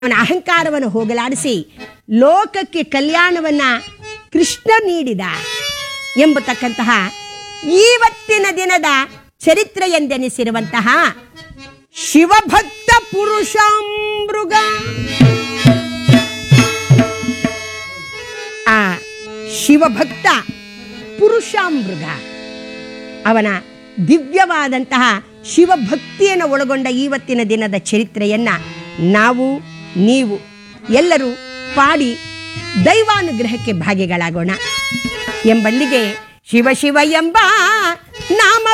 ಅವನ ಅಹಂಕಾರವನ್ನು ಹೋಗಲಾಡಿಸಿ ಲೋಕಕ್ಕೆ ಕಲ್ಯಾಣವನ್ನ ಕೃಷ್ಣ ನೀಡಿದ ಎಂಬತಕ್ಕಂತಹ ಇವತ್ತಿನ ದಿನದ ಚರಿತ್ರೆ ಎಂದೆನಿಸಿರುವಂತಹ ಶಿವಭಕ್ತ ಪುರುಷಾಮೃಗ ಆ ಶಿವಭಕ್ತ ಪುರುಷಾಮೃಗ ಅವನ ದಿವ್ಯವಾದಂತಹ ಶಿವಭಕ್ತಿಯನ್ನು ಒಳಗೊಂಡ ಇವತ್ತಿನ ದಿನದ ಚರಿತ್ರೆಯನ್ನ ನಾವು ನೀವು ಎಲ್ಲರೂ ಪಾಡಿ ದೈವಾನುಗ್ರಹಕ್ಕೆ ಭಾಗಿಗಳಾಗೋಣ ಎಂಬಲ್ಲಿಗೆ ಶಿವ ಶಿವ ಎಂಬ ನಾಮ